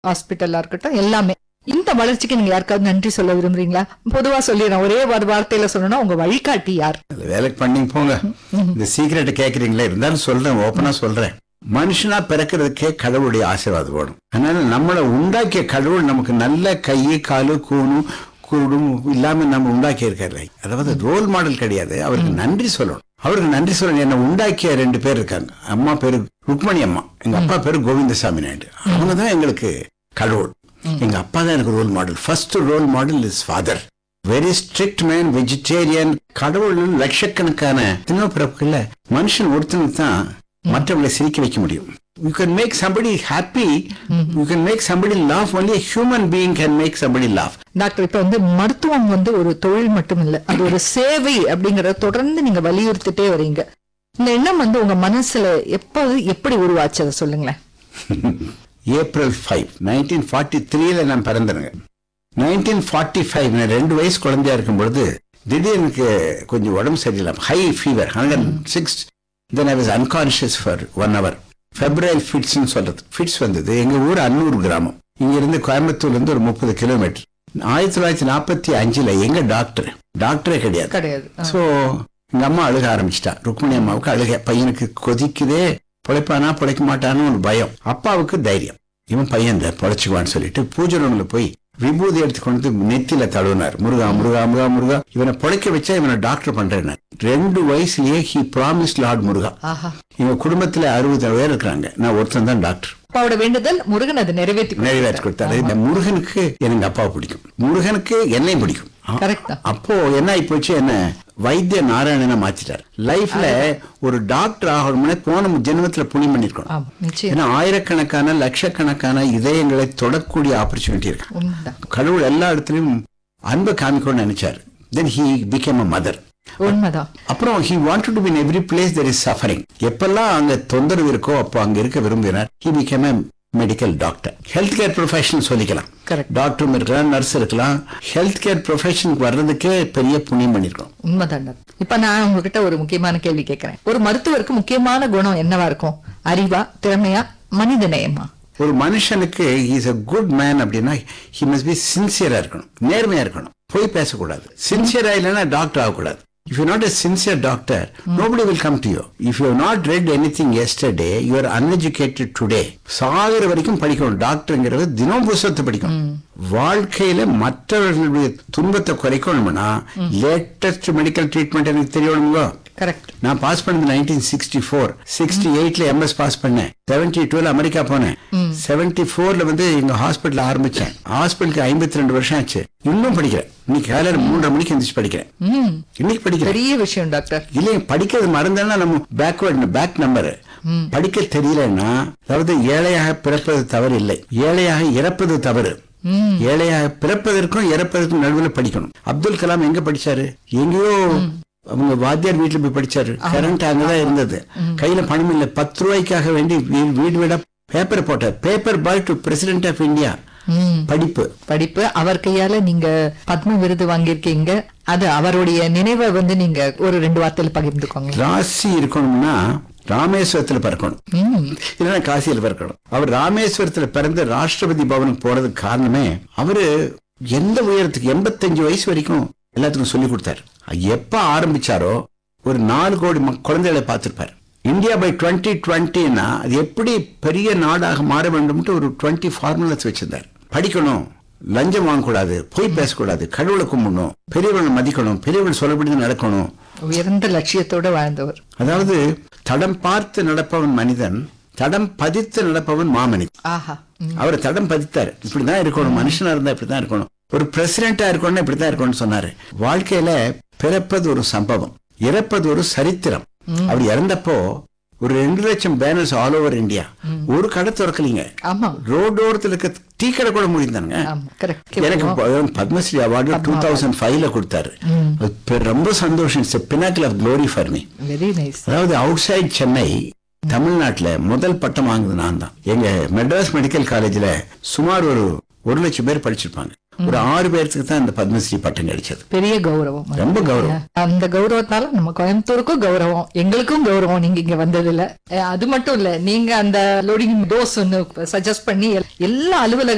ஹாஸ்பிட்டலா இருக்கட்டும் எல்லாமே இந்த வளர்ச்சிக்கு நீங்க யாருக்காவது நன்றி சொல்ல விரும்புறீங்களா பொதுவா சொல்லிடுறேன் ஒரே ஒரு வார்த்தையில சொல்லணும்னா உங்க வழிகாட்டி யார் அதுல வேலைக்கு பண்ணி போங்க இந்த சீக்கிரட்டை கேக்குறீங்களே இருந்தாலும் சொல்றேன் ஓப்பனா சொல்றேன் மனுஷனா பிறக்கிறதுக்கே கடவுளுடைய ஆசீர்வாதம் வேணும் அதனால நம்மளை உண்டாக்கிய கடவுள் நமக்கு நல்ல கை காலு கூணு குருடும் இல்லாம நம்ம உண்டாக்கி இருக்காரு அதாவது ரோல் மாடல் கிடையாது அவருக்கு நன்றி சொல்லணும் அவருக்கு நன்றி சொல்லணும் என்ன உண்டாக்கிய ரெண்டு பேர் இருக்காங்க அம்மா பேரு ருக்மணி அம்மா எங்க அப்பா பேரு கோவிந்தசாமி நாயுடு அவங்க தான் எங்களுக்கு கடவுள் எங்க அப்பா தான் எனக்கு role model first role model is father very strict man vegetarian கடவுள் லட்சக்கணக்கான தினப்பிறப்புகள்ல மனுஷன் ஒருத்தனுக்கு தான் மற்றவங்களை சிரிக்க வைக்க முடியும் you can make somebody happy you can make somebody laugh only human being can make somebody laugh doctor இப்ப வந்து மருத்துவம் வந்து ஒரு தொழில் மட்டும் இல்ல அது ஒரு சேவை அப்படிங்கறத தொடர்ந்து நீங்க வலியுறுத்திட்டே வரீங்க இந்த எண்ணம் வந்து உங்க மனசுல எப்போது எப்படி உருவாச்சு அதை சொல்லுங்களேன் ஏப்ரல் ஃபைவ் நைன்டீன் ஃபார்ட்டி த்ரீல நான் பிறந்தேனுங்க நைன்டீன் ஃபார்ட்டி ஃபைவ் நான் ரெண்டு வயசு குழந்தையா இருக்கும் பொழுது திடீர்னு எனக்கு கொஞ்சம் உடம்பு சரியில்லை high fever hundred six then I was unconscious for one hour February ஃபிட்ஸ்னு சொல்றது ஃபிட்ஸ் வந்தது எங்க ஊர் அன்னூர் கிராமம் இங்க இருந்து கோயம்புத்தூர்ல இருந்து ஒரு முப்பது கிலோமீட்டர் ஆயிரத்தி தொள்ளாயிரத்தி நாற்பத்தி அஞ்சுல எங்க டாக்டர் டாக்டரே கிடையாது கிடையாது ஆ. சோ எங்க அம்மா அழுக ஆரம்பிச்சிட்டா ருக்மணி அம்மாவுக்கு அழுக பையனுக்கு கொதிக்குதே பிழைப்பானா பிழைக்க மாட்டான்னு ஒரு பயம் அப்பாவுக்கு தைரியம் இவன் பையன் இந்த பிழைச்சுக்குவான்னு சொல்லிட்டு பூஜை ரூம்ல போய் விபூதி எடுத்து கொண்டு வந்து நெத்தியில தழுவினார் முருகா முருகா முருகா முருகா இவனை பிழைக்க வச்சா இவனை டாக்டர் பண்றேன் ரெண்டு வயசுலயே ஹி ப்ராமிஸ் லார்ட் முருகா ஆஹா இவங்க குடும்பத்துல அறுபது பேர் இருக்கிறாங்க நான் ஒருத்தன் தான் டாக்டர் அப்பாவோட வேண்டுதல் முருகன் அதை நிறைவேற்றி நிறைவேற்றி கொடுத்தாரு இந்த முருகனுக்கு எனக்கு அப்பாவை பிடிக்கும் முருகனுக்கு என்னையும் பிடிக்கும் கரெக்ட் தான் அப்போ என்ன ஆகி போச்சு என்ன வைத்திய நாராயணனை மாத்திட்டார் லைஃப்ல ஒரு டாக்டர் ஆகணும்னு போன ஜென்மத்துல புண்ணியம் பண்ணிருக்கணும் ஆமா நிச்சயம் ஏன்னா ஆயிரக்கணக்கான லட்சக்கணக்கான இதயங்களை தொடக்கூடிய ஆப்பர்ச்சுனிட்டி இருக்கு உண்மைதான் கடவுள் எல்லா இடத்துலயும் அன்பை காமிக்கணும்னு நினைச்சார் then he became a mother உண்மைதான் அப்புறம் he wanted to be in every place there is suffering எப்பெல்லாம் அங்க தொந்தரவு இருக்கோ அப்போ அங்க இருக்க விரும்பினார் he became a medical doctor health care profession சொல்லிக்கலாம் கரெக்ட் டாக்டரும் இருக்கலாம் நர்ஸ் இருக்கலாம் ஹெல்த் கேர் ப்ரொஃபஷனுக்கு வர்றதுக்கே பெரிய புண்ணியம் பண்ணிருக்கோம் உண்மைதான் டாக்டர். இப்ப நான் உங்ககிட்ட ஒரு முக்கியமான கேள்வி கேட்கிறேன் ஒரு மருத்துவருக்கு முக்கியமான குணம் என்னவா இருக்கும் அறிவா திறமையா மனித நேயமா ஒரு மனுஷனுக்கு இஸ் a குட் மேன் அப்படின்னா ஹி must பி சின்சியரா இருக்கணும் நேர்மையா இருக்கணும் போய் பேசக்கூடாது சின்சியரா இல்லைன்னா டாக்டர் ஆகக்கூடாது if you not a sincere doctor nobody will come to you if you have not read anything yesterday you are uneducated today சாகிற வரைக்கும் படிக்கணும் டாக்டர்ங்கிறது தினம் புஸ்தகத்தை படிக்கணும் வாழ்க்கையில மற்றவர்களுடைய துன்பத்தை குறைக்கணும்னா லேட்டஸ்ட் மெடிக்கல் ட்ரீட்மெண்ட் எனக்கு தெரியணுங்களோ கரெக்ட் நான் பாஸ் பண்ணது நைன்டீன் சிக்ஸ்டி ஃபோர் சிக்ஸ்டி எயிட்ல எம்எஸ் பாஸ் பண்ணேன் செவன்டி டூல அமெரிக்கா போனேன் செவன்டி ஃபோர்ல வந்து எங்க ஹாஸ்பிட்டல் ஆரம்பிச்சேன் ஹாஸ்பிட்டலுக்கு ஐம்பத்தி ரெண்டு வருஷம் ஆச்சு இன்னும் படிக்கிறேன் இன்னைக்கு காலையில மூன்றரை மணிக்கு எந்திரிச்சு படிக்கிறேன் ம் இன்னைக்கு படிக்கிறேன் பெரிய விஷயம் டாக்டர் இல்லைங்க படிக்கிறது மறந்தேன்னா நம்ம பேக்வேர்ட் பேக் நம்பர் படிக்க தெரியலன்னா அதாவது ஏழையாக பிறப்பது தவறு இல்லை ஏழையாக இறப்பது தவறு ஏழையாக பிறப்பதற்கும் இறப்பதற்கும் நடுவில் படிக்கணும் அப்துல் கலாம் எங்க படிச்சாரு எங்கேயோ அவங்க வாத்தியார் வீட்டுல போய் படிச்சாரு கரண்ட் அங்கதான் இருந்தது கையில பணம் இல்ல பத்து ரூபாய்க்காக வேண்டி வீ- வீடு வீடா பேப்பர் போட்டார் paper boy to president of India hmm படிப்பு படிப்பு அவர் கையால நீங்க பத்ம விருது வாங்கியிருக்கீங்க அது அவருடைய நினைவை வந்து நீங்க ஒரு ரெண்டு வார்த்தையில பகிர்ந்துக்கோங்க ராசி இருக்கணும்னா ராமேஸ்வரத்துல பிறக்கணும் ம் இல்லைன்னா காசியில் பிறக்கணும் அவர் ராமேஸ்வரத்துல பிறந்து ராஷ்டிரபதி பவனுக்கு போறதுக்கு காரணமே அவரு எந்த உயரத்துக்கு எண்பத்தஞ்சு வயசு வரைக்கும் எல்லாத்துக்கும் சொல்லி கொடுத்தாரு எப்ப ஆரம்பிச்சாரோ ஒரு நாலு கோடி மக்- குழந்தைகளை பார்த்திருப்பாரு இந்தியா பை டுவெண்ட்டி டுவெண்ட்டின்னா அது எப்படி பெரிய நாடாக மாற வேண்டும்ட்டு ஒரு டுவெண்ட்டி ஃபார்முலாஸ் வச்சிருந்தார் படிக்கணும் லஞ்சம் வாங்கக்கூடாது பொய் பேசக்கூடாது கடவுளை கும்பிடணும் பெரியவனை மதிக்கணும் பெரியவன் சொல்லப்படி நடக்கணும் உயர்ந்த லட்சியத்தோட வாழ்ந்தவர் அதாவது தடம் பார்த்து நடப்பவன் மனிதன் தடம் பதித்து நடப்பவன் மாமனிதன் ஆஹா ம். அவர் தடம் பதித்தார் இப்படிதான் இருக்கணும் மனுஷனா இருந்தா இப்படிதான் இருக்கணும் ஒரு பிரசிடென்டா இருக்கணும்னா இப்படிதான் இருக்கணும்னு சொன்னாரு வாழ்க்கையில பிறப்பது ஒரு சம்பவம் இறப்பது ஒரு சரித்திரம் அவர் இறந்தப்போ ஒரு ரெண்டு லட்சம் பேனர்ஸ் ஆல் ஓவர் இந்தியா ஒரு கடை திறக்கலீங்க ஆமா ரோடோரத்துல இருக்க டீ கடை கூட முடிந்தாங்க ஆமா கரெக்ட் எனக்கு ப- பத்மஸ்ரீ அவார்டு டூ தௌசண்ட் ஃபைவ்ல கொடுத்தாரு அது பெ- ரொம்ப சந்தோஷம் it's pinnacle of glory for me very nice அதாவது அவுட் சைட் சென்னை தமிழ்நாட்டுல முதல் பட்டம் வாங்குது நான் தான் எங்க மெட்ராஸ் மெடிக்கல் காலேஜ்ல சுமார் ஒரு ஒரு லட்சம் பேர் படிச்சிருப்பாங்க ஒரு ஆறு பேருக்கு தான் இந்த பத்மஸ்ரீ பட்டம் கிடைச்சது பெரிய கௌரவம் அது. ரொம்ப கௌரவம் அந்த கௌரவத்தால நம்ம கோயம்புத்தூருக்கும் கௌரவம் எங்களுக்கும் கௌரவம் நீங்க இங்க வந்ததுல அஹ் அது மட்டும் இல்ல நீங்க அந்த லோடிங் டோஸ் ஒன்னு சஜஸ்ட் பண்ணி எல்லா அலுவலக